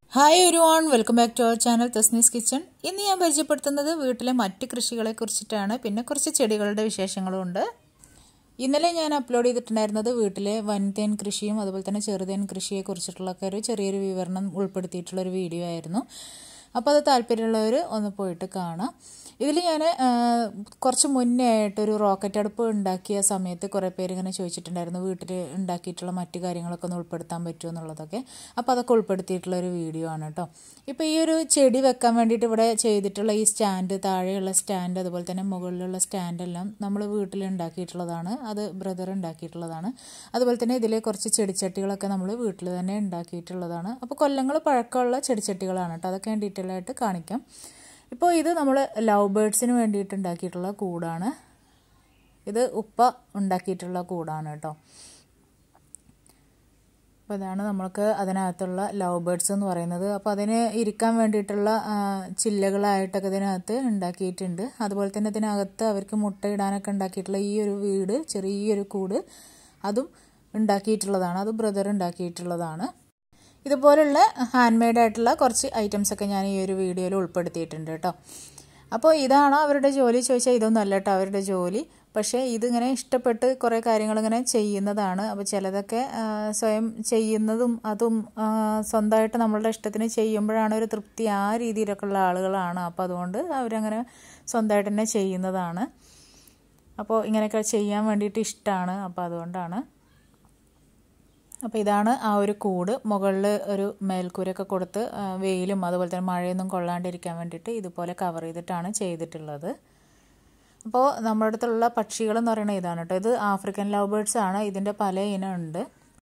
hi ഒരു ഓൺ welcome back to our channel Thasni's kitchen ഇന്ന് ഞാൻ പരിചയപ്പെടുത്തുന്നത് വീട്ടിലെ മറ്റ് കൃഷികളെ കുറിച്ചിട്ടാണ് പിന്നെ കുറച്ച് ചെടികളുടെ വിശേഷങ്ങളും ഉണ്ട് ഇന്നലെ ഞാൻ അപ്ലോഡ് ചെയ്തിട്ടുണ്ടായിരുന്നത് വീട്ടിലെ വൻതേൻ കൃഷിയും അതുപോലെ തന്നെ ചെറുതേൻ കൃഷിയെ കുറിച്ചിട്ടുള്ളൊക്കെ ഒരു ചെറിയൊരു വിവരണം ഉൾപ്പെടുത്തിയിട്ടുള്ള ഒരു വീഡിയോ ആയിരുന്നു അപ്പോൾ അത് താല്പര്യമുള്ളവർ ഒന്ന് പോയിട്ട് കാണാം ഇതിൽ ഞാൻ കുറച്ച് മുന്നേ ആയിട്ടൊരു റോക്കറ്റ് അടുപ്പ് ഉണ്ടാക്കിയ സമയത്ത് കുറേ പേര് ഇങ്ങനെ ചോദിച്ചിട്ടുണ്ടായിരുന്നു വീട്ടിൽ ഉണ്ടാക്കിയിട്ടുള്ള മറ്റു കാര്യങ്ങളൊക്കെ ഒന്ന് ഉൾപ്പെടുത്താൻ പറ്റുമോ എന്നുള്ളതൊക്കെ അപ്പോൾ അതൊക്കെ ഉൾപ്പെടുത്തിയിട്ടുള്ള ഒരു വീഡിയോ ആണ് കേട്ടോ ഇപ്പോൾ ഈ ഒരു ചെടി വെക്കാൻ വേണ്ടിയിട്ട് ഇവിടെ ചെയ്തിട്ടുള്ള ഈ സ്റ്റാൻഡ് താഴെയുള്ള സ്റ്റാൻഡ് അതുപോലെ തന്നെ മുകളിലുള്ള സ്റ്റാൻഡെല്ലാം നമ്മൾ വീട്ടിൽ ഉണ്ടാക്കിയിട്ടുള്ളതാണ് അത് ബ്രദർ ഉണ്ടാക്കിയിട്ടുള്ളതാണ് അതുപോലെ തന്നെ ഇതിൽ കുറച്ച് ചെടിച്ചട്ടികളൊക്കെ നമ്മൾ വീട്ടിൽ തന്നെ ഉണ്ടാക്കിയിട്ടുള്ളതാണ് അപ്പോൾ കൊല്ലങ്ങൾ പഴക്കമുള്ള ചെടിച്ചട്ടികളാണ് കേട്ടോ അതൊക്കെ ഞാൻ ഡീറ്റെയിൽ ആയിട്ട് കാണിക്കാം ഇപ്പോൾ ഇത് നമ്മൾ ലവ് ബേഡ്സിന് വേണ്ടിയിട്ട് ഉണ്ടാക്കിയിട്ടുള്ള കൂടാണ് ഇത് ഉപ്പ ഉണ്ടാക്കിയിട്ടുള്ള കൂടാണ് കേട്ടോ അപ്പോൾ ഇതാണ് നമ്മൾക്ക് അതിനകത്തുള്ള ലവ് ബേഡ്സ് എന്ന് പറയുന്നത് അപ്പോൾ അതിന് ഇരിക്കാൻ വേണ്ടിയിട്ടുള്ള ചില്ലകളായിട്ടൊക്കെ ഇതിനകത്ത് ഉണ്ടാക്കിയിട്ടുണ്ട് അതുപോലെ തന്നെ ഇതിനകത്ത് അവർക്ക് മുട്ടയിടാനൊക്കെ ഉണ്ടാക്കിയിട്ടുള്ള ഈ ഒരു വീട് ചെറിയൊരു കൂട് അതും ഉണ്ടാക്കിയിട്ടുള്ളതാണ് അത് ബ്രദർ ഉണ്ടാക്കിയിട്ടുള്ളതാണ് ഇതുപോലുള്ള ഹാൻഡ് മെയ്ഡ് ആയിട്ടുള്ള കുറച്ച് ഐറ്റംസ് ഒക്കെ ഞാൻ ഈ ഒരു വീഡിയോയിൽ ഉൾപ്പെടുത്തിയിട്ടുണ്ട് കേട്ടോ അപ്പോൾ ഇതാണോ അവരുടെ ജോലി ചോദിച്ചാൽ ഇതൊന്നും അല്ല കേട്ടോ അവരുടെ ജോലി പക്ഷേ ഇതിങ്ങനെ ഇഷ്ടപ്പെട്ട് കുറേ കാര്യങ്ങളിങ്ങനെ ചെയ്യുന്നതാണ് അപ്പോൾ ചിലതൊക്കെ സ്വയം ചെയ്യുന്നതും അതും സ്വന്തമായിട്ട് നമ്മളുടെ ഇഷ്ടത്തിന് ചെയ്യുമ്പോഴാണ് ഒരു തൃപ്തി ആ രീതിയിലൊക്കെ ഉള്ള ആളുകളാണ് അപ്പോൾ അതുകൊണ്ട് അവരങ്ങനെ സ്വന്തമായിട്ട് തന്നെ ചെയ്യുന്നതാണ് അപ്പോൾ ഇങ്ങനെയൊക്കെ ചെയ്യാൻ വേണ്ടിയിട്ട് ഇഷ്ടമാണ് അപ്പോൾ അതുകൊണ്ടാണ് അപ്പോൾ ഇതാണ് ആ ഒരു കൂട് മുകളിൽ ഒരു മേൽക്കൂരൊക്കെ കൊടുത്ത് വെയിലും അതുപോലെ തന്നെ മഴയൊന്നും കൊള്ളാണ്ടിരിക്കാൻ വേണ്ടിയിട്ട് ഇതുപോലെ കവർ ചെയ്തിട്ടാണ് ചെയ്തിട്ടുള്ളത് അപ്പോൾ നമ്മുടെ അടുത്തുള്ള പക്ഷികൾ എന്ന് പറയുന്നത് ഇതാണ് കേട്ടോ ഇത് ആഫ്രിക്കൻ ലവ് ബേർഡ്സ് ആണ് ഇതിൻ്റെ പല ഇനം ഉണ്ട്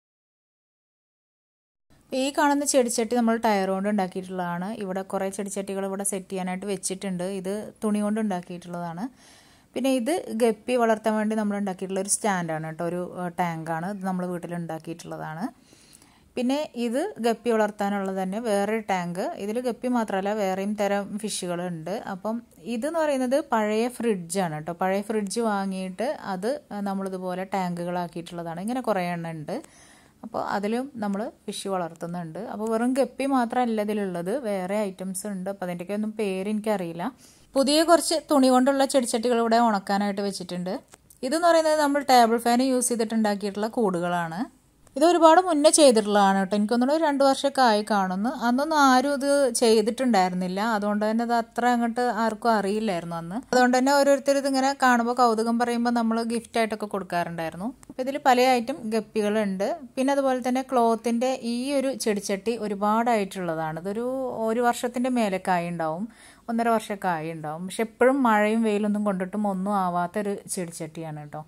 ഈ കാണുന്ന ചെടിച്ചട്ടി നമ്മൾ ടയർ കൊണ്ട് ഉണ്ടാക്കിയിട്ടുള്ളതാണ് ഇവിടെ കുറേ ചെടിച്ചട്ടികൾ ഇവിടെ സെറ്റ് ചെയ്യാനായിട്ട് വെച്ചിട്ടുണ്ട് ഇത് തുണി കൊണ്ട് ഉണ്ടാക്കിയിട്ടുള്ളതാണ് പിന്നെ ഇത് ഗപ്പി വളർത്താൻ വേണ്ടി നമ്മൾ ഉണ്ടാക്കിയിട്ടുള്ള ഒരു സ്റ്റാൻഡാണ് കേട്ടോ ഒരു ടാങ്കാണ് ഇത് നമ്മൾ വീട്ടിൽ ഉണ്ടാക്കിയിട്ടുള്ളതാണ് പിന്നെ ഇത് ഗപ്പി വളർത്താനുള്ളത് തന്നെ വേറൊരു ടാങ്ക് ഇതിൽ ഗപ്പി മാത്രമല്ല വേറെയും തരം ഫിഷുകളുണ്ട് അപ്പം ഇതെന്ന് പറയുന്നത് പഴയ ഫ്രിഡ്ജാണ് കേട്ടോ പഴയ ഫ്രിഡ്ജ് വാങ്ങിയിട്ട് അത് നമ്മളിതുപോലെ ടാങ്കുകളാക്കിയിട്ടുള്ളതാണ് ഇങ്ങനെ കുറേ എണ്ണം ഉണ്ട് അപ്പോൾ അതിലും നമ്മൾ ഫിഷ് വളർത്തുന്നുണ്ട് അപ്പോൾ വെറും ഗപ്പി മാത്രമല്ല ഇതിലുള്ളത് വേറെ ഐറ്റംസ് ഉണ്ട് അപ്പോൾ അതിൻ്റെയൊക്കെ ഒന്നും പേര് എനിക്കറിയില്ല പുതിയ കുറച്ച് തുണി കൊണ്ടുള്ള ചെടിച്ചട്ടികൾ ഇവിടെ ഉണക്കാനായിട്ട് വെച്ചിട്ടുണ്ട് ഇതെന്ന് പറയുന്നത് നമ്മൾ ടേബിൾ ഫാൻ യൂസ് ചെയ്തിട്ടുണ്ടാക്കിയിട്ടുള്ള കൂടുകളാണ് ഇത് ഒരുപാട് മുന്നേ ചെയ്തിട്ടുള്ളതാണ് കേട്ടോ എനിക്കൊന്നും രണ്ട് വർഷമൊക്കെ ആയി കാണുന്നു അന്നൊന്നും ആരും ഇത് ചെയ്തിട്ടുണ്ടായിരുന്നില്ല അതുകൊണ്ട് തന്നെ അത് അത്ര അങ്ങോട്ട് ആർക്കും അറിയില്ലായിരുന്നു അന്ന് അതുകൊണ്ട് തന്നെ ഓരോരുത്തർ ഇതിങ്ങനെ കാണുമ്പോൾ കൗതുകം പറയുമ്പോൾ നമ്മൾ ഗിഫ്റ്റ് ആയിട്ടൊക്കെ കൊടുക്കാറുണ്ടായിരുന്നു അപ്പോൾ ഇതിൽ പല ഐറ്റം ഗപ്പികളുണ്ട് പിന്നെ അതുപോലെ തന്നെ ക്ലോത്തിൻ്റെ ഈ ഒരു ചെടിച്ചട്ടി ഒരുപാടായിട്ടുള്ളതാണ് ഇതൊരു ഒരു വർഷത്തിൻ്റെ മേലൊക്കെ ആയി ഉണ്ടാവും ഒന്നര വർഷമൊക്കെ ആയി ഉണ്ടാവും പക്ഷെ എപ്പോഴും മഴയും വെയിലൊന്നും കൊണ്ടിട്ടും ഒന്നും ആവാത്തൊരു ചെടിച്ചട്ടിയാണ് കേട്ടോ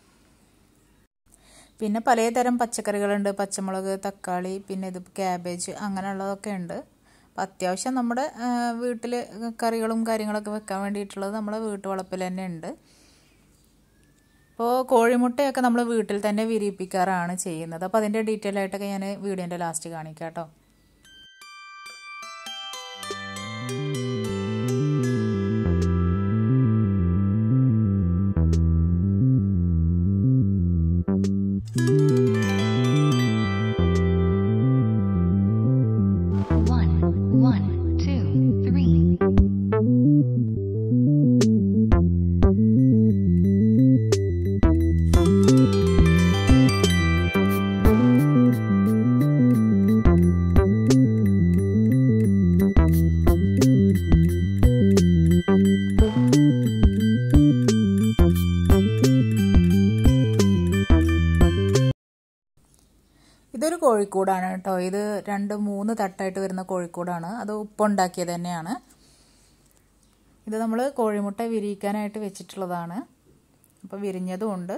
പിന്നെ പലതരം പച്ചക്കറികളുണ്ട് പച്ചമുളക് തക്കാളി പിന്നെ ഇത് ക്യാബേജ് അങ്ങനെയുള്ളതൊക്കെ ഉണ്ട് അപ്പം അത്യാവശ്യം നമ്മുടെ വീട്ടിൽ കറികളും കാര്യങ്ങളൊക്കെ വെക്കാൻ വേണ്ടിയിട്ടുള്ളത് നമ്മളെ വീട്ടുവളപ്പിൽ തന്നെ ഉണ്ട് ഇപ്പോൾ കോഴിമുട്ടയൊക്കെ നമ്മൾ വീട്ടിൽ തന്നെ വിരിയിപ്പിക്കാറാണ് ചെയ്യുന്നത് അപ്പോൾ അതിൻ്റെ ഡീറ്റെയിൽ ആയിട്ടൊക്കെ ഞാൻ വീഡിയോൻ്റെ ലാസ്റ്റ് കാണിക്കാം കേട്ടോ ഇതൊരു കോഴിക്കൂടാണ് കേട്ടോ ഇത് രണ്ട് മൂന്ന് തട്ടായിട്ട് വരുന്ന കോഴിക്കൂടാണ് അത് ഉപ്പുണ്ടാക്കിയത് തന്നെയാണ് ഇത് നമ്മൾ കോഴിമുട്ട വിരിയിക്കാനായിട്ട് വെച്ചിട്ടുള്ളതാണ് അപ്പോൾ വിരിഞ്ഞതും ഉണ്ട്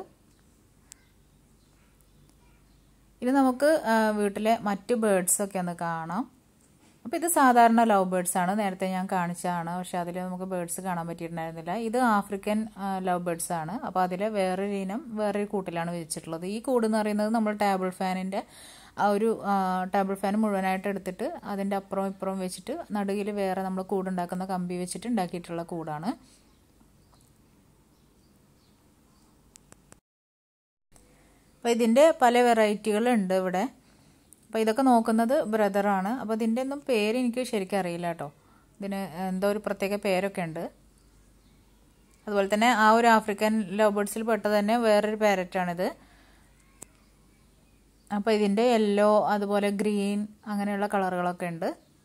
ഇനി നമുക്ക് വീട്ടിലെ മറ്റു ബേഡ്സൊക്കെ ഒന്ന് കാണാം അപ്പോൾ ഇത് സാധാരണ ലവ് ബേഡ്സ് ആണ് നേരത്തെ ഞാൻ കാണിച്ചതാണ് പക്ഷെ അതിൽ നമുക്ക് ബേഡ്സ് കാണാൻ പറ്റിയിട്ടുണ്ടായിരുന്നില്ല ഇത് ആഫ്രിക്കൻ ലവ് ബേഡ്സ് ആണ് അപ്പോൾ അതിൽ വേറൊരു ഇനം വേറൊരു കൂട്ടിലാണ് വെച്ചിട്ടുള്ളത് ഈ കൂട് എന്ന് പറയുന്നത് നമ്മൾ ടേബിൾ ഫാനിൻ്റെ ആ ഒരു ടേബിൾ ഫാൻ മുഴുവനായിട്ട് എടുത്തിട്ട് അതിൻ്റെ അപ്പുറം ഇപ്പുറം വെച്ചിട്ട് നടുകിൽ വേറെ നമ്മൾ കൂടുണ്ടാക്കുന്ന കമ്പി വെച്ചിട്ട് ഉണ്ടാക്കിയിട്ടുള്ള കൂടാണ് അപ്പോൾ ഇതിൻ്റെ പല വെറൈറ്റികളുണ്ട് ഇവിടെ അപ്പോൾ ഇതൊക്കെ നോക്കുന്നത് ബ്രദറാണ് അപ്പോൾ ഇതിൻ്റെ ഒന്നും പേര് എനിക്ക് ശരിക്കും അറിയില്ല കേട്ടോ ഇതിന് എന്തോ ഒരു പ്രത്യേക പേരൊക്കെ ഉണ്ട് അതുപോലെ തന്നെ ആ ഒരു ആഫ്രിക്കൻ ലവ് ബേർഡ്സിൽ പെട്ട തന്നെ വേറൊരു പാരറ്റാണിത് അപ്പോൾ ഇതിൻ്റെ യെല്ലോ അതുപോലെ ഗ്രീൻ അങ്ങനെയുള്ള കളറുകളൊക്കെ ഉണ്ട്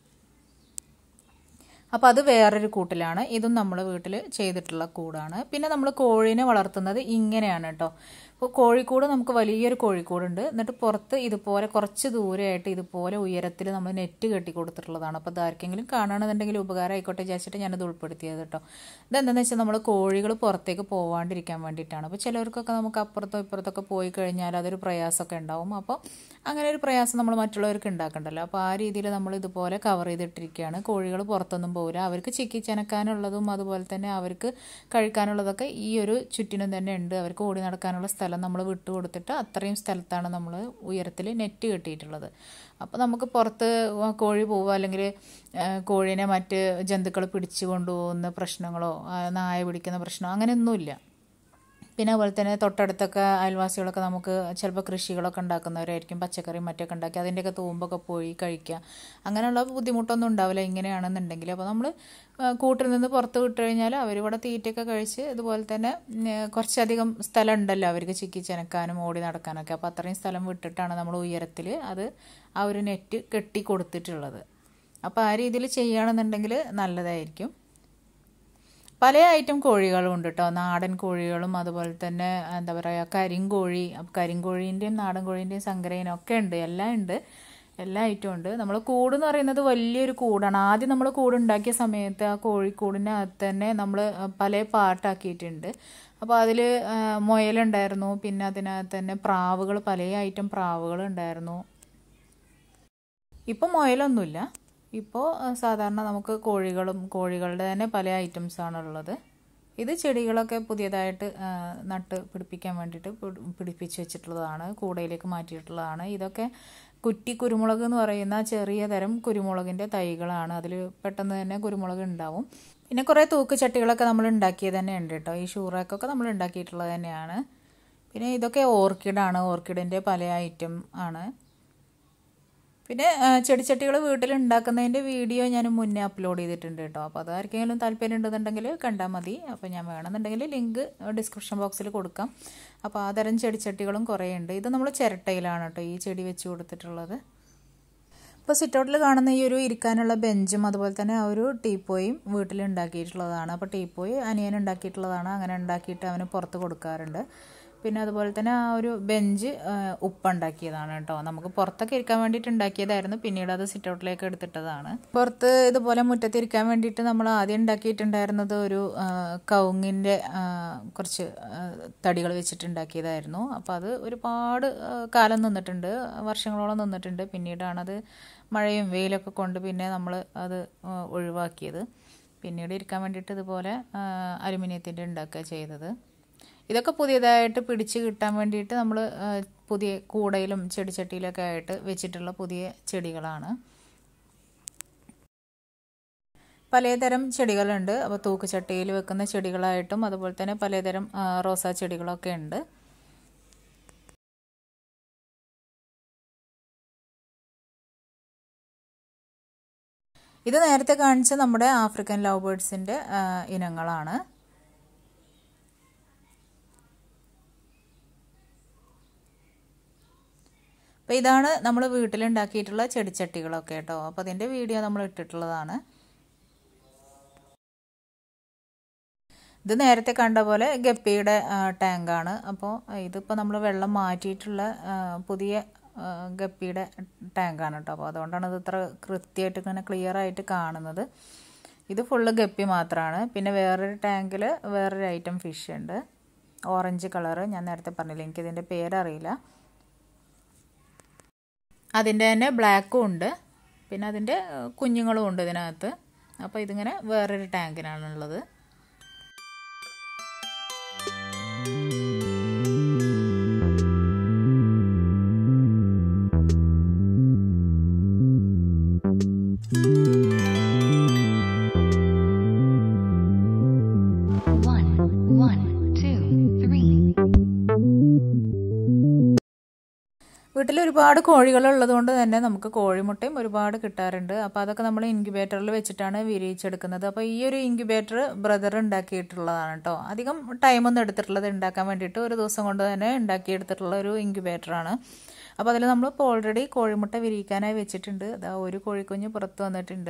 അപ്പോൾ അത് വേറൊരു കൂട്ടിലാണ് ഇതും നമ്മൾ വീട്ടിൽ ചെയ്തിട്ടുള്ള കൂടാണ് പിന്നെ നമ്മൾ കോഴീനെ വളർത്തുന്നത് ഇങ്ങനെയാണ് കേട്ടോ അപ്പോൾ കോഴിക്കൂട് നമുക്ക് വലിയൊരു കോഴിക്കൂടുണ്ട് എന്നിട്ട് പുറത്ത് ഇതുപോലെ കുറച്ച് ദൂരെയായിട്ട് ഇതുപോലെ ഉയരത്തിൽ നമ്മൾ നെറ്റ് കെട്ടി കൊടുത്തിട്ടുള്ളതാണ് അപ്പോൾ ഇതാർക്കെങ്കിലും കാണണമെന്നുണ്ടെങ്കിൽ ഉപകാരം ആയിക്കോട്ടെ വിചാരിച്ചിട്ട് ഞാനത് ഉൾപ്പെടുത്തിയത് കേട്ടോ ഇതെന്താണെന്ന് വെച്ചാൽ നമ്മൾ കോഴികൾ പുറത്തേക്ക് പോവാണ്ടിരിക്കാൻ വേണ്ടിയിട്ടാണ് അപ്പോൾ ചിലവർക്കൊക്കെ നമുക്ക് അപ്പുറത്തോ ഇപ്പുറത്തൊക്കെ പോയി കഴിഞ്ഞാൽ അതൊരു പ്രയാസമൊക്കെ ഉണ്ടാവും അപ്പോൾ അങ്ങനെ ഒരു പ്രയാസം നമ്മൾ മറ്റുള്ളവർക്ക് ഉണ്ടാക്കണ്ടല്ലോ അപ്പോൾ ആ രീതിയിൽ നമ്മൾ ഇതുപോലെ കവർ ചെയ്തിട്ടിരിക്കുകയാണ് കോഴികൾ പുറത്തൊന്നും പോകില്ല അവർക്ക് ചിക്കി ചെനക്കാനുള്ളതും അതുപോലെ തന്നെ അവർക്ക് കഴിക്കാനുള്ളതൊക്കെ ഈ ഒരു ചുറ്റിനും തന്നെ ഉണ്ട് അവർക്ക് ഓടി നടക്കാനുള്ള സ്ഥലം നമ്മൾ വിട്ടു കൊടുത്തിട്ട് അത്രയും സ്ഥലത്താണ് നമ്മൾ ഉയരത്തിൽ നെറ്റ് കെട്ടിയിട്ടുള്ളത് അപ്പോൾ നമുക്ക് പുറത്ത് കോഴി പോവുക അല്ലെങ്കിൽ കോഴീനെ മറ്റ് ജന്തുക്കൾ പിടിച്ചു കൊണ്ടുപോകുന്ന പ്രശ്നങ്ങളോ നായ പിടിക്കുന്ന പ്രശ്നമോ അങ്ങനെയൊന്നുമില്ല പിന്നെ അതുപോലെ തന്നെ തൊട്ടടുത്തൊക്കെ അയൽവാസികളൊക്കെ നമുക്ക് ചിലപ്പോൾ കൃഷികളൊക്കെ ഉണ്ടാക്കുന്നവരായിരിക്കും പച്ചക്കറി മറ്റൊക്കെ ഉണ്ടാക്കി അതിൻ്റെയൊക്കെ തൂമ്പൊക്കെ പോയി കഴിക്കുക അങ്ങനെയുള്ള ബുദ്ധിമുട്ടൊന്നും ഉണ്ടാവില്ല ഇങ്ങനെയാണെന്നുണ്ടെങ്കിൽ അപ്പോൾ നമ്മൾ കൂട്ടിൽ നിന്ന് പുറത്ത് വിട്ട് കഴിഞ്ഞാൽ അവരിവിടെ തീറ്റയൊക്കെ കഴിച്ച് ഇതുപോലെ തന്നെ കുറച്ചധികം സ്ഥലം ഉണ്ടല്ലോ അവർക്ക് ചിക്കി ചെനക്കാനും ഓടി നടക്കാനൊക്കെ അപ്പോൾ അത്രയും സ്ഥലം വിട്ടിട്ടാണ് നമ്മൾ ഉയരത്തിൽ അത് ആ ഒരു നെറ്റ് കെട്ടി കൊടുത്തിട്ടുള്ളത് അപ്പോൾ ആ രീതിയിൽ ചെയ്യുകയാണെന്നുണ്ടെങ്കിൽ നല്ലതായിരിക്കും പല ഐറ്റം കോഴികളും ഉണ്ട് കേട്ടോ നാടൻ കോഴികളും അതുപോലെ തന്നെ എന്താ പറയുക കരിങ്കോഴി കരിങ്കോഴീൻ്റെയും നാടൻ കോഴീൻ്റെയും സങ്കരയിനും ഒക്കെ ഉണ്ട് എല്ലാം ഉണ്ട് എല്ലാ ഐറ്റവും ഉണ്ട് നമ്മൾ കൂട് എന്ന് പറയുന്നത് വലിയൊരു കൂടാണ് ആദ്യം നമ്മൾ കൂട് ഉണ്ടാക്കിയ സമയത്ത് ആ കോഴിക്കൂടിനകത്ത് തന്നെ നമ്മൾ പല പാട്ടാക്കിയിട്ടുണ്ട് അപ്പോൾ അതിൽ മുയലുണ്ടായിരുന്നു പിന്നെ അതിനകത്ത് തന്നെ പ്രാവുകൾ പല ഐറ്റം പ്രാവുകൾ ഉണ്ടായിരുന്നു ഇപ്പം മുയലൊന്നുമില്ല ഇപ്പോൾ സാധാരണ നമുക്ക് കോഴികളും കോഴികളുടെ തന്നെ പല ഐറ്റംസാണ് ഉള്ളത് ഇത് ചെടികളൊക്കെ പുതിയതായിട്ട് നട്ട് പിടിപ്പിക്കാൻ വേണ്ടിയിട്ട് പിടിപ്പിച്ച് വെച്ചിട്ടുള്ളതാണ് കൂടയിലേക്ക് മാറ്റിയിട്ടുള്ളതാണ് ഇതൊക്കെ കുറ്റി കുരുമുളക് എന്ന് പറയുന്ന ചെറിയ തരം കുരുമുളകിൻ്റെ തൈകളാണ് അതിൽ പെട്ടെന്ന് തന്നെ കുരുമുളക് ഉണ്ടാവും പിന്നെ കുറേ തൂക്ക് ചട്ടികളൊക്കെ നമ്മൾ ഉണ്ടാക്കിയത് തന്നെ ഉണ്ട് കേട്ടോ ഈ ഷൂറാക്കൊക്കെ നമ്മൾ ഉണ്ടാക്കിയിട്ടുള്ളത് തന്നെയാണ് പിന്നെ ഇതൊക്കെ ഓർക്കിഡാണ് ഓർക്കിഡിൻ്റെ പല ഐറ്റം ആണ് പിന്നെ ചെടിച്ചട്ടികൾ വീട്ടിൽ ഉണ്ടാക്കുന്നതിൻ്റെ വീഡിയോ ഞാൻ മുന്നേ അപ്ലോഡ് ചെയ്തിട്ടുണ്ട് കേട്ടോ അപ്പോൾ അത് ആർക്കെങ്കിലും താല്പര്യം ഉണ്ടെന്നുണ്ടെങ്കിൽ കണ്ടാൽ മതി അപ്പോൾ ഞാൻ വേണമെന്നുണ്ടെങ്കിൽ ലിങ്ക് ഡിസ്ക്രിപ്ഷൻ ബോക്സിൽ കൊടുക്കാം അപ്പോൾ ആ തരം ചെടിച്ചട്ടികളും കുറേ ഉണ്ട് ഇത് നമ്മൾ ചിരട്ടയിലാണ് കേട്ടോ ഈ ചെടി വെച്ച് കൊടുത്തിട്ടുള്ളത് ഇപ്പോൾ സിറ്റൗട്ടിൽ കാണുന്ന ഈ ഒരു ഇരിക്കാനുള്ള ബെഞ്ചും അതുപോലെ തന്നെ ആ ഒരു ടീപ്പോയും വീട്ടിൽ ഉണ്ടാക്കിയിട്ടുള്ളതാണ് അപ്പോൾ ടീപ്പോയി അനിയൻ ഉണ്ടാക്കിയിട്ടുള്ളതാണ് അങ്ങനെ ഉണ്ടാക്കിയിട്ട് അവന് പുറത്ത് കൊടുക്കാറുണ്ട് പിന്നെ അതുപോലെ തന്നെ ആ ഒരു ബെഞ്ച് ഉപ്പുണ്ടാക്കിയതാണ് കേട്ടോ നമുക്ക് പുറത്തൊക്കെ ഇരിക്കാൻ വേണ്ടിയിട്ട് ഉണ്ടാക്കിയതായിരുന്നു പിന്നീട് അത് സിറ്റ് ഔട്ടിലേക്ക് എടുത്തിട്ടതാണ് പുറത്ത് ഇതുപോലെ മുറ്റത്തിരിക്കാൻ വേണ്ടിയിട്ട് നമ്മൾ ആദ്യം ഉണ്ടാക്കിയിട്ടുണ്ടായിരുന്നത് ഒരു കവുങ്ങിൻ്റെ കുറച്ച് തടികൾ വെച്ചിട്ടുണ്ടാക്കിയതായിരുന്നു അപ്പോൾ അത് ഒരുപാട് കാലം നിന്നിട്ടുണ്ട് വർഷങ്ങളോളം നിന്നിട്ടുണ്ട് പിന്നീടാണത് മഴയും വെയിലൊക്കെ കൊണ്ട് പിന്നെ നമ്മൾ അത് ഒഴിവാക്കിയത് പിന്നീട് ഇരിക്കാൻ വേണ്ടിയിട്ട് ഇതുപോലെ അലുമിനിയത്തിൻ്റെ ഉണ്ടാക്കുക ചെയ്തത് ഇതൊക്കെ പുതിയതായിട്ട് പിടിച്ച് കിട്ടാൻ വേണ്ടിയിട്ട് നമ്മൾ പുതിയ കൂടയിലും ചെടിച്ചട്ടിയിലൊക്കെ ആയിട്ട് വെച്ചിട്ടുള്ള പുതിയ ചെടികളാണ് പലതരം ചെടികളുണ്ട് അപ്പോൾ തൂക്കുചട്ടിയിൽ വെക്കുന്ന ചെടികളായിട്ടും അതുപോലെ തന്നെ പലതരം റോസാ ചെടികളൊക്കെ ഉണ്ട് ഇത് നേരത്തെ കാണിച്ച നമ്മുടെ ആഫ്രിക്കൻ ലവ് ബേർഡ്സിൻ്റെ ഇനങ്ങളാണ് അപ്പോൾ ഇതാണ് നമ്മൾ വീട്ടിലുണ്ടാക്കിയിട്ടുള്ള ചെടിച്ചട്ടികളൊക്കെ കേട്ടോ അപ്പോൾ അതിൻ്റെ വീഡിയോ നമ്മൾ ഇട്ടിട്ടുള്ളതാണ് ഇത് നേരത്തെ കണ്ട പോലെ ഗപ്പിയുടെ ടാങ്കാണ് അപ്പോൾ ഇതിപ്പോൾ നമ്മൾ വെള്ളം മാറ്റിയിട്ടുള്ള പുതിയ ഗപ്പിയുടെ ടാങ്കാണ് കേട്ടോ അപ്പോൾ അതുകൊണ്ടാണ് ഇത് ഇത്ര കൃത്യമായിട്ട് ഇങ്ങനെ ക്ലിയർ ആയിട്ട് കാണുന്നത് ഇത് ഫുള്ള് ഗപ്പി മാത്രമാണ് പിന്നെ വേറൊരു ടാങ്കിൽ വേറൊരു ഐറ്റം ഫിഷ് ഉണ്ട് ഓറഞ്ച് കളറ് ഞാൻ നേരത്തെ പറഞ്ഞില്ല എനിക്കിതിൻ്റെ പേരറിയില്ല അതിൻ്റെ തന്നെ ബ്ലാക്കും ഉണ്ട് പിന്നെ അതിൻ്റെ കുഞ്ഞുങ്ങളും ഉണ്ട് ഇതിനകത്ത് അപ്പോൾ ഇതിങ്ങനെ വേറൊരു ടാങ്കിനാണുള്ളത് വീട്ടിൽ ഇതിൽ ഒരുപാട് കോഴികൾ ഉള്ളതുകൊണ്ട് തന്നെ നമുക്ക് കോഴിമുട്ടയും ഒരുപാട് കിട്ടാറുണ്ട് അപ്പോൾ അതൊക്കെ നമ്മൾ ഇൻക്യുബേറ്ററിൽ വെച്ചിട്ടാണ് വിരിയിച്ചെടുക്കുന്നത് അപ്പോൾ ഈ ഒരു ഇൻക്യുബേറ്റർ ബ്രദർ ഉണ്ടാക്കിയിട്ടുള്ളതാണ് കേട്ടോ അധികം ടൈമൊന്നും എടുത്തിട്ടുള്ളത് ഉണ്ടാക്കാൻ വേണ്ടിയിട്ട് ഒരു ദിവസം കൊണ്ട് തന്നെ ഉണ്ടാക്കിയെടുത്തിട്ടുള്ള ഒരു ഇൻക്യുബേറ്ററാണ് അപ്പോൾ അതിൽ നമ്മളിപ്പോൾ ഓൾറെഡി കോഴിമുട്ട വിരിയിക്കാനായി വെച്ചിട്ടുണ്ട് അതാ ഒരു കോഴിക്കുഞ്ഞ് പുറത്ത് വന്നിട്ടുണ്ട്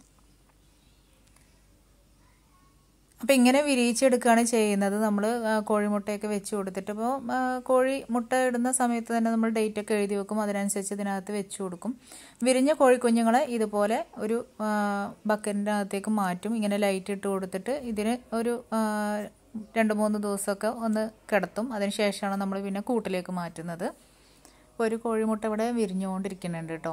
അപ്പോൾ ഇങ്ങനെ വിരിയിച്ചെടുക്കുകയാണ് ചെയ്യുന്നത് നമ്മൾ കോഴിമുട്ടയൊക്കെ വെച്ച് കൊടുത്തിട്ട് അപ്പോൾ കോഴി മുട്ട ഇടുന്ന സമയത്ത് തന്നെ നമ്മൾ ഡേറ്റ് ഒക്കെ എഴുതി വെക്കും അതിനനുസരിച്ച് ഇതിനകത്ത് വെച്ച് കൊടുക്കും വിരിഞ്ഞ കോഴിക്കുഞ്ഞുങ്ങളെ ഇതുപോലെ ഒരു ബക്കറ്റിൻ്റെ അകത്തേക്ക് മാറ്റും ഇങ്ങനെ ലൈറ്റ് ഇട്ട് കൊടുത്തിട്ട് ഇതിന് ഒരു രണ്ട് മൂന്ന് ദിവസമൊക്കെ ഒന്ന് കിടത്തും അതിന് ശേഷമാണ് നമ്മൾ പിന്നെ കൂട്ടിലേക്ക് മാറ്റുന്നത് അപ്പോൾ ഒരു കോഴിമുട്ട ഇവിടെ വിരിഞ്ഞുകൊണ്ടിരിക്കുന്നുണ്ട് കേട്ടോ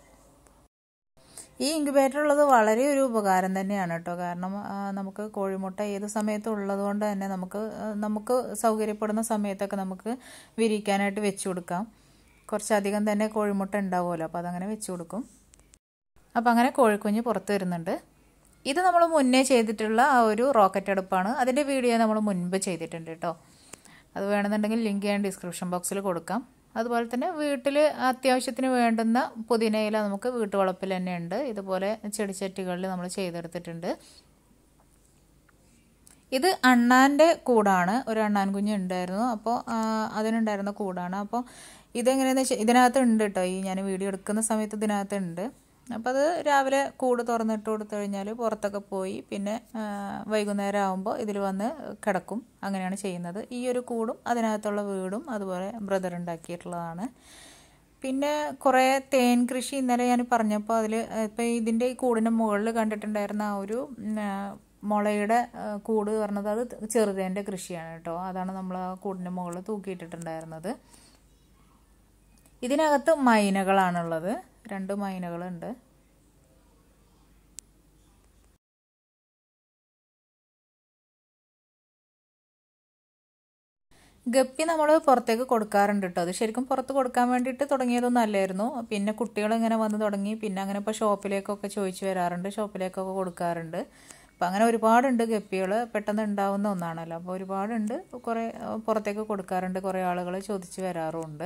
ഈ ഇൻക്യുബേറ്റർ ഉള്ളത് വളരെ ഒരു ഉപകാരം തന്നെയാണ് കേട്ടോ കാരണം നമുക്ക് കോഴിമുട്ട ഏത് സമയത്തും ഉള്ളതുകൊണ്ട് തന്നെ നമുക്ക് നമുക്ക് സൗകര്യപ്പെടുന്ന സമയത്തൊക്കെ നമുക്ക് വിരിക്കാനായിട്ട് വെച്ച് കൊടുക്കാം കുറച്ചധികം തന്നെ കോഴിമുട്ട ഉണ്ടാവുമല്ലോ അപ്പോൾ അതങ്ങനെ വെച്ച് കൊടുക്കും അപ്പോൾ അങ്ങനെ കോഴിക്കുഞ്ഞ് പുറത്ത് വരുന്നുണ്ട് ഇത് നമ്മൾ മുന്നേ ചെയ്തിട്ടുള്ള ആ ഒരു റോക്കറ്റ് അടുപ്പാണ് അതിൻ്റെ വീഡിയോ നമ്മൾ മുൻപ് ചെയ്തിട്ടുണ്ട് കേട്ടോ അത് വേണമെന്നുണ്ടെങ്കിൽ ലിങ്ക് ഞാൻ ഡിസ്ക്രിപ്ഷൻ ബോക്സിൽ കൊടുക്കാം അതുപോലെ തന്നെ വീട്ടിൽ അത്യാവശ്യത്തിന് വേണ്ടുന്ന പുതിനയില നമുക്ക് വീട്ടുവളപ്പിൽ തന്നെ ഉണ്ട് ഇതുപോലെ ചെടിച്ചട്ടികളിൽ നമ്മൾ ചെയ്തെടുത്തിട്ടുണ്ട് ഇത് അണ്ണാൻ്റെ കൂടാണ് ഒരു അണ്ണാൻ കുഞ്ഞ് ഉണ്ടായിരുന്നു അപ്പോൾ അതിനുണ്ടായിരുന്ന കൂടാണ് അപ്പോൾ ഇതെങ്ങനെയാണെന്ന് വെച്ചാൽ ഇതിനകത്ത് ഉണ്ട് കേട്ടോ ഈ ഞാൻ വീഡിയോ എടുക്കുന്ന സമയത്ത് ഇതിനകത്ത് ഉണ്ട് അപ്പോൾ അത് രാവിലെ കൂട് തുറന്നിട്ട് കൊടുത്തു കഴിഞ്ഞാൽ പുറത്തൊക്കെ പോയി പിന്നെ വൈകുന്നേരം ആകുമ്പോൾ ഇതിൽ വന്ന് കിടക്കും അങ്ങനെയാണ് ചെയ്യുന്നത് ഈ ഒരു കൂടും അതിനകത്തുള്ള വീടും അതുപോലെ ബ്രദർ ഉണ്ടാക്കിയിട്ടുള്ളതാണ് പിന്നെ കുറേ തേൻ കൃഷി ഇന്നലെ ഞാൻ പറഞ്ഞപ്പോൾ അതിൽ ഇപ്പോൾ ഇതിൻ്റെ ഈ കൂടിൻ്റെ മുകളിൽ കണ്ടിട്ടുണ്ടായിരുന്ന ആ ഒരു മുളയുടെ കൂട് പറഞ്ഞത് അത് ചെറുതേൻ്റെ കൃഷിയാണ് കേട്ടോ അതാണ് നമ്മൾ ആ കൂടിൻ്റെ മുകളിൽ തൂക്കിയിട്ടിട്ടുണ്ടായിരുന്നത് ഇതിനകത്ത് മൈനകളാണുള്ളത് രണ്ട് മൈനകളുണ്ട് ഗപ്പി നമ്മൾ പുറത്തേക്ക് കൊടുക്കാറുണ്ട് കേട്ടോ അത് ശരിക്കും പുറത്ത് കൊടുക്കാൻ വേണ്ടിയിട്ട് തുടങ്ങിയതൊന്നും അല്ലായിരുന്നു പിന്നെ കുട്ടികൾ ഇങ്ങനെ വന്ന് തുടങ്ങി പിന്നെ അങ്ങനെ ഇപ്പോൾ ഷോപ്പിലേക്കൊക്കെ ചോദിച്ചു വരാറുണ്ട് ഷോപ്പിലേക്കൊക്കെ കൊടുക്കാറുണ്ട് അപ്പം അങ്ങനെ ഒരുപാടുണ്ട് ഗപ്പികൾ പെട്ടെന്ന് ഉണ്ടാവുന്ന ഒന്നാണല്ലോ അപ്പോൾ ഒരുപാടുണ്ട് കുറേ പുറത്തേക്ക് കൊടുക്കാറുണ്ട് കുറേ ആളുകൾ ചോദിച്ചു വരാറുമുണ്ട്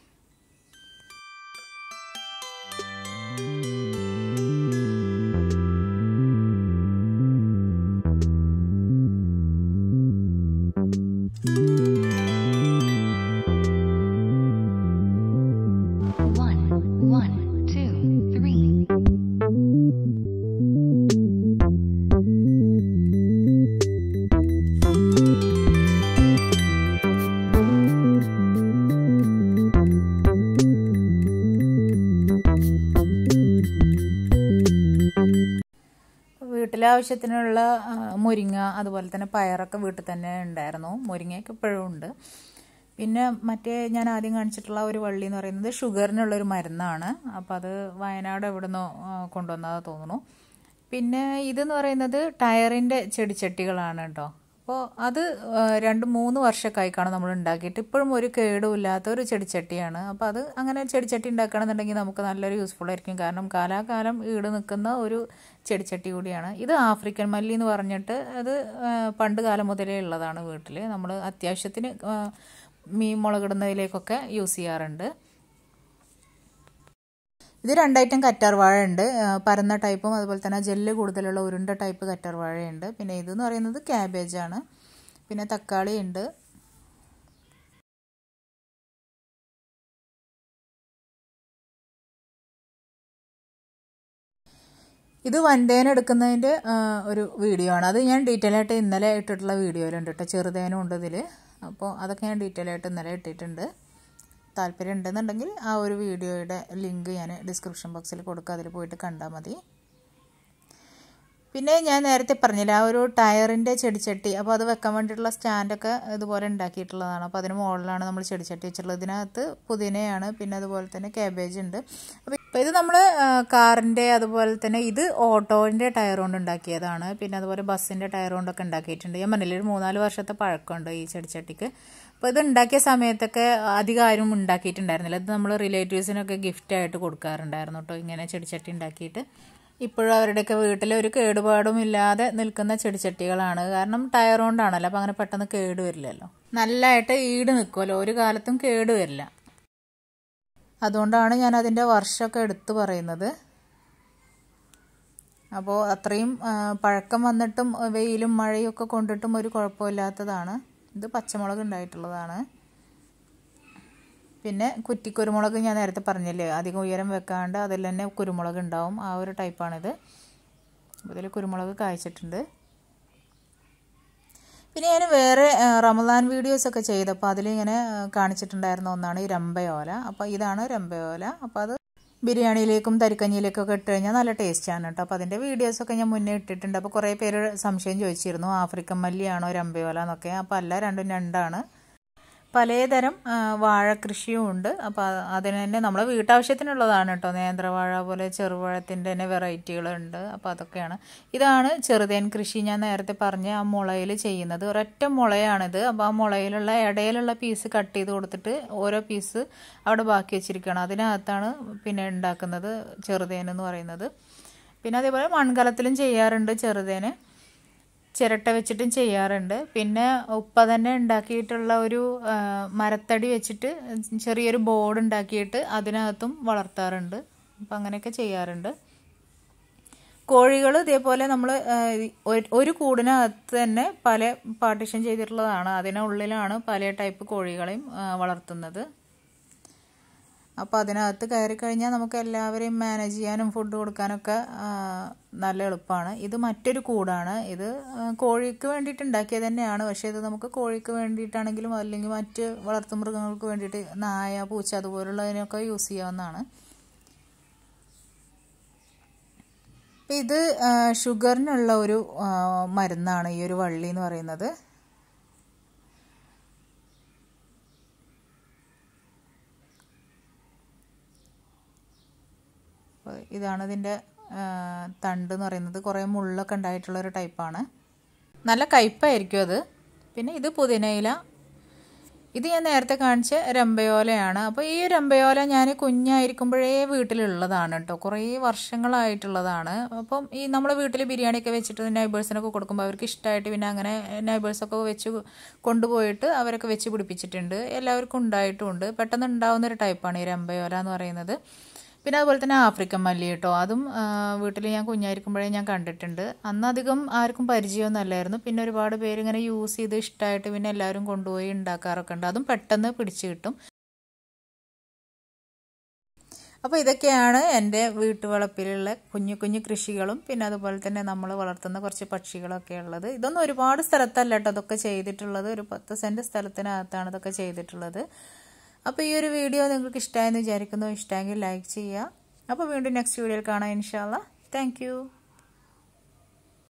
വീട്ടിലെ ആവശ്യത്തിനുള്ള മുരിങ്ങ അതുപോലെ തന്നെ പയറൊക്കെ വീട്ടിൽ തന്നെ ഉണ്ടായിരുന്നു മുരിങ്ങയൊക്കെ ഇപ്പോഴും ഉണ്ട് പിന്നെ മറ്റേ ഞാൻ ആദ്യം കാണിച്ചിട്ടുള്ള ഒരു വള്ളി എന്ന് പറയുന്നത് ഷുഗറിനുള്ളൊരു മരുന്നാണ് അപ്പോൾ അത് വയനാട് എവിടെ നിന്നോ കൊണ്ടുവന്നതാ തോന്നുന്നു പിന്നെ ഇതെന്ന് പറയുന്നത് ടയറിൻ്റെ ചെടിച്ചട്ടികളാണ് കേട്ടോ അപ്പോൾ അത് രണ്ട് മൂന്ന് വർഷമൊക്കെയായിക്കാണ് നമ്മൾ ഉണ്ടാക്കിയിട്ട് ഇപ്പോഴും ഒരു കേടുമില്ലാത്ത ഒരു ചെടിച്ചട്ടിയാണ് അപ്പോൾ അത് അങ്ങനെ ചെടിച്ചട്ടി ഉണ്ടാക്കുകയാണെന്നുണ്ടെങ്കിൽ നമുക്ക് നല്ലൊരു യൂസ്ഫുൾ ആയിരിക്കും കാരണം കാലാകാലം ഈട് നിൽക്കുന്ന ഒരു ചെടിച്ചട്ടി കൂടിയാണ് ഇത് ആഫ്രിക്കൻ മല്ലി എന്ന് പറഞ്ഞിട്ട് അത് പണ്ട് കാലം മുതലേ ഉള്ളതാണ് വീട്ടിൽ നമ്മൾ അത്യാവശ്യത്തിന് മീൻ മുളകിടുന്നതിലേക്കൊക്കെ യൂസ് ചെയ്യാറുണ്ട് ഇത് രണ്ടൈറ്റം കറ്റാർ വാഴ ഉണ്ട് പരന്ന ടൈപ്പും അതുപോലെ തന്നെ ജെല്ല് കൂടുതലുള്ള ഉരുണ്ട ടൈപ്പ് കറ്റാർ വാഴയുണ്ട് പിന്നെ ഇതെന്ന് പറയുന്നത് ക്യാബേജ് ആണ് പിന്നെ തക്കാളി ഉണ്ട് ഇത് വൻതേന എടുക്കുന്നതിൻ്റെ ഒരു വീഡിയോ ആണ് അത് ഞാൻ ഡീറ്റെയിൽ ആയിട്ട് ഇന്നലെ ഇട്ടിട്ടുള്ള വീഡിയോയിലുണ്ട് കേട്ടോ ചെറുതേനും ഉണ്ട് ഇതിൽ അപ്പോൾ അതൊക്കെ ഞാൻ ഡീറ്റെയിൽ ആയിട്ട് ഇന്നലെ ഇട്ടിട്ടുണ്ട് താല്പര്യം ഉണ്ടെന്നുണ്ടെങ്കിൽ ആ ഒരു വീഡിയോയുടെ ലിങ്ക് ഞാൻ ഡിസ്ക്രിപ്ഷൻ ബോക്സിൽ കൊടുക്കുക അതിൽ പോയിട്ട് കണ്ടാൽ മതി പിന്നെ ഞാൻ നേരത്തെ പറഞ്ഞില്ല ആ ഒരു ടയറിൻ്റെ ചെടിച്ചട്ടി അപ്പോൾ അത് വെക്കാൻ വേണ്ടിയിട്ടുള്ള സ്റ്റാൻഡൊക്കെ ഇതുപോലെ ഉണ്ടാക്കിയിട്ടുള്ളതാണ് അപ്പോൾ അതിന് മുകളിലാണ് നമ്മൾ ചെടിച്ചട്ടി വെച്ചിട്ടുള്ളത് ഇതിനകത്ത് പുതിനയാണ് പിന്നെ അതുപോലെ തന്നെ കാബേജ് ഉണ്ട് അപ്പോൾ ഇപ്പോൾ ഇത് നമ്മൾ കാറിൻ്റെ അതുപോലെ തന്നെ ഇത് ഓട്ടോൻ്റെ ടയർ കൊണ്ട് ഉണ്ടാക്കിയതാണ് പിന്നെ അതുപോലെ ബസ്സിൻ്റെ ടയർ കൊണ്ടൊക്കെ ഉണ്ടാക്കിയിട്ടുണ്ട് ഞാൻ പറഞ്ഞില്ല ഒരു മൂന്നാല് വർഷത്തെ പഴക്കമുണ്ട് ഈ ചെടിച്ചട്ടിക്ക് അപ്പോൾ ഇത് ഉണ്ടാക്കിയ സമയത്തൊക്കെ അധികം ആരും ഉണ്ടാക്കിയിട്ടുണ്ടായിരുന്നില്ല ഇത് നമ്മൾ റിലേറ്റീവ്സിനൊക്കെ ഗിഫ്റ്റായിട്ട് കൊടുക്കാറുണ്ടായിരുന്നു കേട്ടോ ഇങ്ങനെ ചെടിച്ചട്ടി ഉണ്ടാക്കിയിട്ട് ഇപ്പോഴും അവരുടെയൊക്കെ വീട്ടിൽ ഒരു കേടുപാടും ഇല്ലാതെ നിൽക്കുന്ന ചെടിച്ചട്ടികളാണ് കാരണം ടയർ കൊണ്ടാണല്ലോ അപ്പം അങ്ങനെ പെട്ടെന്ന് കേട് വരില്ലല്ലോ നല്ലതായിട്ട് ഈട് നിൽക്കുമല്ലോ ഒരു കാലത്തും കേട് വരില്ല അതുകൊണ്ടാണ് ഞാൻ അതിൻ്റെ വർഷമൊക്കെ എടുത്തു പറയുന്നത് അപ്പോൾ അത്രയും പഴക്കം വന്നിട്ടും വെയിലും മഴയും ഒക്കെ കൊണ്ടിട്ടും ഒരു കുഴപ്പമില്ലാത്തതാണ് ഇത് പച്ചമുളക് ഉണ്ടായിട്ടുള്ളതാണ് പിന്നെ കുറ്റിക്കുരുമുളക് ഞാൻ നേരത്തെ പറഞ്ഞില്ലേ അധികം ഉയരം വെക്കാണ്ട് അതിൽ തന്നെ കുരുമുളക് ഉണ്ടാവും ആ ഒരു ടൈപ്പാണിത് ഇതിൽ കുരുമുളക് കായ്ച്ചിട്ടുണ്ട് പിന്നെ ഞാൻ വേറെ റമദാൻ വീഡിയോസൊക്കെ ചെയ്തപ്പോൾ അതിലിങ്ങനെ കാണിച്ചിട്ടുണ്ടായിരുന്ന ഒന്നാണ് ഈ രമ്പയോല അപ്പോൾ ഇതാണ് രമ്പയോല അപ്പോൾ അത് ബിരിയാണിയിലേക്കും തരിക്കഞ്ഞിയിലേക്കൊക്കെ ഇട്ട് കഴിഞ്ഞാൽ നല്ല ടേസ്റ്റാണ് കേട്ടോ അപ്പോൾ അതിൻ്റെ വീഡിയോസൊക്കെ ഞാൻ മുന്നേ ഇട്ടിട്ടുണ്ട് അപ്പോൾ കുറേ പേര് സംശയം ചോദിച്ചിരുന്നു ആഫ്രിക്കൻ മല്ലിയാണോ രമ്പയോല എന്നൊക്കെ അപ്പോൾ അല്ല രണ്ടും രണ്ടാണ് പലതരം വാഴ കൃഷിയും ഉണ്ട് അപ്പോൾ അതിന് തന്നെ നമ്മളെ വീട്ടാവശ്യത്തിനുള്ളതാണ് കേട്ടോ നേന്ത്രവാഴ പോലെ ചെറുപഴത്തിൻ്റെ തന്നെ വെറൈറ്റികളുണ്ട് അപ്പോൾ അതൊക്കെയാണ് ഇതാണ് ചെറുതേൻ കൃഷി ഞാൻ നേരത്തെ പറഞ്ഞ ആ മുളയിൽ ചെയ്യുന്നത് ഒരൊറ്റ മുളയാണിത് അപ്പോൾ ആ മുളയിലുള്ള ഇടയിലുള്ള പീസ് കട്ട് ചെയ്ത് കൊടുത്തിട്ട് ഓരോ പീസ് അവിടെ ബാക്കി വെച്ചിരിക്കുകയാണ് അതിനകത്താണ് പിന്നെ ഉണ്ടാക്കുന്നത് ചെറുതേൻ എന്ന് പറയുന്നത് പിന്നെ അതേപോലെ മൺകലത്തിലും ചെയ്യാറുണ്ട് ചെറുതേന് ചിരട്ട വെച്ചിട്ടും ചെയ്യാറുണ്ട് പിന്നെ ഉപ്പ തന്നെ ഉണ്ടാക്കിയിട്ടുള്ള ഒരു മരത്തടി വെച്ചിട്ട് ചെറിയൊരു ബോർഡ് ഉണ്ടാക്കിയിട്ട് അതിനകത്തും വളർത്താറുണ്ട് അപ്പം അങ്ങനെയൊക്കെ ചെയ്യാറുണ്ട് കോഴികൾ ഇതേപോലെ നമ്മൾ ഒരു കൂടിനകത്ത് തന്നെ പല പാർട്ടീഷൻ ചെയ്തിട്ടുള്ളതാണ് അതിനുള്ളിലാണ് പല ടൈപ്പ് കോഴികളെയും വളർത്തുന്നത് അപ്പോൾ അതിനകത്ത് കയറി കഴിഞ്ഞാൽ നമുക്ക് എല്ലാവരെയും മാനേജ് ചെയ്യാനും ഫുഡ് കൊടുക്കാനൊക്കെ നല്ല എളുപ്പമാണ് ഇത് മറ്റൊരു കൂടാണ് ഇത് കോഴിക്ക് വേണ്ടിയിട്ട് ഉണ്ടാക്കിയത് തന്നെയാണ് പക്ഷേ ഇത് നമുക്ക് കോഴിക്ക് വേണ്ടിയിട്ടാണെങ്കിലും അല്ലെങ്കിൽ മറ്റ് വളർത്തുമൃഗങ്ങൾക്ക് വേണ്ടിയിട്ട് നായ പൂച്ച അതുപോലുള്ളതിനൊക്കെ യൂസ് ചെയ്യാവുന്നതാണ് ഇത് ഷുഗറിനുള്ള ഒരു മരുന്നാണ് ഈ ഒരു വള്ളി എന്ന് പറയുന്നത് ഇതാണ് ഇതിൻ്റെ തണ്ട് എന്ന് പറയുന്നത് കുറേ മുള്ളൊക്കെ ഉണ്ടായിട്ടുള്ള ഒരു ടൈപ്പാണ് നല്ല കയ്പായിരിക്കും അത് പിന്നെ ഇത് പുതിനയില ഇത് ഞാൻ നേരത്തെ കാണിച്ച രമ്പയോലയാണ് അപ്പോൾ ഈ രമ്പയോല ഞാൻ കുഞ്ഞായിരിക്കുമ്പോഴേ വീട്ടിലുള്ളതാണ് കേട്ടോ കുറേ വർഷങ്ങളായിട്ടുള്ളതാണ് അപ്പം ഈ നമ്മളെ വീട്ടിൽ ബിരിയാണിയൊക്കെ വെച്ചിട്ട് നൈബേഴ്സിനൊക്കെ കൊടുക്കുമ്പോൾ അവർക്ക് ഇഷ്ടമായിട്ട് പിന്നെ അങ്ങനെ നൈബേഴ്സൊക്കെ വെച്ച് കൊണ്ടുപോയിട്ട് അവരൊക്കെ വെച്ച് പിടിപ്പിച്ചിട്ടുണ്ട് എല്ലാവർക്കും ഉണ്ടായിട്ടുമുണ്ട് പെട്ടെന്ന് ഉണ്ടാവുന്ന ഒരു ടൈപ്പാണ് ഈ രമ്പയോല എന്ന് പറയുന്നത് പിന്നെ അതുപോലെ തന്നെ ആഫ്രിക്കൻ മല്ലി കേട്ടോ അതും വീട്ടിൽ ഞാൻ കുഞ്ഞായിരിക്കുമ്പോഴേ ഞാൻ കണ്ടിട്ടുണ്ട് അന്ന് അധികം ആർക്കും പരിചയമൊന്നും അല്ലായിരുന്നു പിന്നെ ഒരുപാട് പേര് ഇങ്ങനെ യൂസ് ചെയ്ത് ഇഷ്ടമായിട്ട് പിന്നെ എല്ലാവരും കൊണ്ടുപോയി ഉണ്ടാക്കാറൊക്കെ ഉണ്ട് അതും പെട്ടെന്ന് പിടിച്ചു കിട്ടും അപ്പോൾ ഇതൊക്കെയാണ് എൻ്റെ വീട്ടുവളപ്പിലുള്ള കുഞ്ഞു കുഞ്ഞു കൃഷികളും പിന്നെ അതുപോലെ തന്നെ നമ്മൾ വളർത്തുന്ന കുറച്ച് പക്ഷികളൊക്കെ ഉള്ളത് ഇതൊന്നും ഒരുപാട് സ്ഥലത്തല്ല കേട്ടോ അതൊക്കെ ചെയ്തിട്ടുള്ളത് ഒരു പത്ത് സെൻറ്റ് സ്ഥലത്തിനകത്താണ് ഇതൊക്കെ ചെയ്തിട്ടുള്ളത് അപ്പോൾ ഈ ഒരു വീഡിയോ നിങ്ങൾക്ക് ഇഷ്ടമായെന്ന് വിചാരിക്കുന്നു ഇഷ്ടമെങ്കിൽ ലൈക്ക് ചെയ്യുക അപ്പോൾ വീണ്ടും നെക്സ്റ്റ് വീഡിയോയിൽ കാണാം ഇൻഷാല്ല താങ്ക്